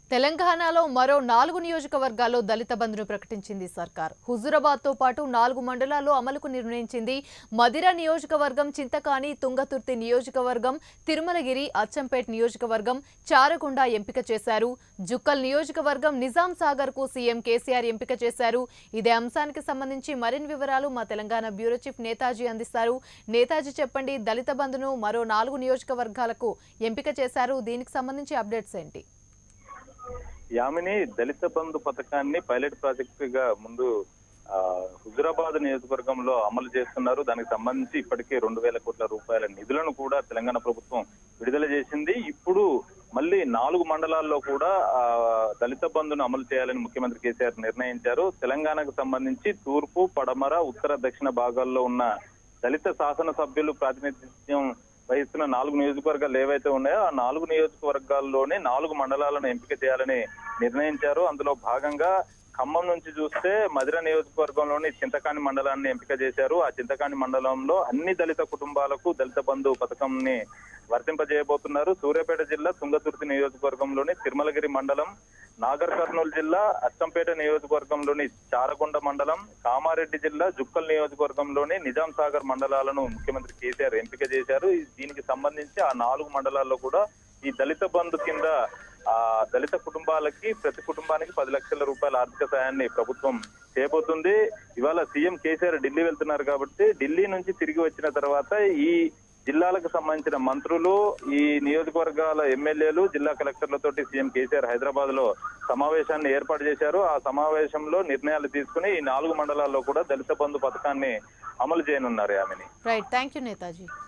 తెలంగాణలో మరో నాలుగు నియోజకవర్గాల్లో దళిత బంధును ప్రకటించింది సర్కార్ హుజురాబాద్ తో పాటు నాలుగు మండలాల్లో అమలుకు నిర్ణయించింది మదిర నియోజకవర్గం చింతకాని తుంగతుర్తి నియోజకవర్గం తిరుమలగిరి అచ్చంపేట్ నియోజకవర్గం చారకొండ ఎంపిక చేశారు జుక్కల్ నియోజకవర్గం నిజాం సాగర్ కు సీఎం కేసీఆర్ ఎంపిక చేశారు ఇదే అంశానికి సంబంధించి మరిన్ని వివరాలు మా తెలంగాణ బ్యూరో చీఫ్ నేతాజీ అందిస్తారు నేతాజీ చెప్పండి దళిత బంధును మరో నాలుగు నియోజకవర్గాలకు ఎంపిక చేశారు దీనికి సంబంధించి అప్డేట్స్ ఏంటి యామిని దళిత బంధు పథకాన్ని పైలట్ ప్రాజెక్ట్ గా ముందు ఆ, హుజురాబాద్ నియోజకవర్గంలో అమలు చేస్తున్నారు దానికి సంబంధించి ఇప్పటికే రెండు వేల కోట్ల రూపాయల నిధులను కూడా తెలంగాణ ప్రభుత్వం విడుదల చేసింది ఇప్పుడు మళ్ళీ నాలుగు మండలాల్లో కూడా ఆ, దళిత బంధును అమలు చేయాలని ముఖ్యమంత్రి కేసీఆర్ నిర్ణయించారు తెలంగాణకు సంబంధించి తూర్పు పడమర ఉత్తర దక్షిణ భాగాల్లో ఉన్న దళిత శాసనసభ్యులు ప్రాతినిధ్యం వహిస్తున్న నాలుగు నియోజకవర్గాలు ఏవైతే ఉన్నాయో ఆ నాలుగు నియోజకవర్గాల్లోనే నాలుగు మండలాలను ఎంపిక చేయాలని నిర్ణయించారు అందులో భాగంగా ఖమ్మం నుంచి చూస్తే మధిర నియోజకవర్గంలోని చింతకాని మండలాన్ని ఎంపిక చేశారు ఆ చింతకాని మండలంలో అన్ని దళిత కుటుంబాలకు దళిత బంధు పథకంని వర్తింపజేయబోతున్నారు సూర్యాపేట జిల్లా తుంగతుర్తి నియోజకవర్గంలోని తిరుమలగిరి మండలం నాగర్ కర్నూలు జిల్లా అచ్చంపేట నియోజకవర్గంలోని చారకొండ మండలం కామారెడ్డి జిల్లా జుక్కల్ నియోజకవర్గంలోని నిజాం సాగర్ మండలాలను ముఖ్యమంత్రి కేసీఆర్ ఎంపిక చేశారు ఈ- దీనికి సంబంధించి ఆ నాలుగు మండలాల్లో కూడా ఈ దళిత బంధు కింద ఆ దళిత కుటుంబాలకి ప్రతి కుటుంబానికి పది లక్షల రూపాయల ఆర్థిక సాయాన్ని ప్రభుత్వం చేయబోతుంది ఇవాళ సీఎం కేసీఆర్ ఢిల్లీ వెళ్తున్నారు కాబట్టి ఢిల్లీ నుంచి తిరిగి వచ్చిన తర్వాత ఈ జిల్లాలకు సంబంధించిన మంత్రులు ఈ నియోజకవర్గాల ఎమ్మెల్యేలు జిల్లా కలెక్టర్లతోటి సీఎం కేసీఆర్ హైదరాబాద్ లో సమావేశాన్ని ఏర్పాటు చేశారు ఆ సమావేశంలో నిర్ణయాలు తీసుకుని ఈ నాలుగు మండలాల్లో కూడా దళిత బంధు పథకాన్ని అమలు చేయనున్నారు ఆమెని రైట్ థ్యాంక్ యూ నేతాజీ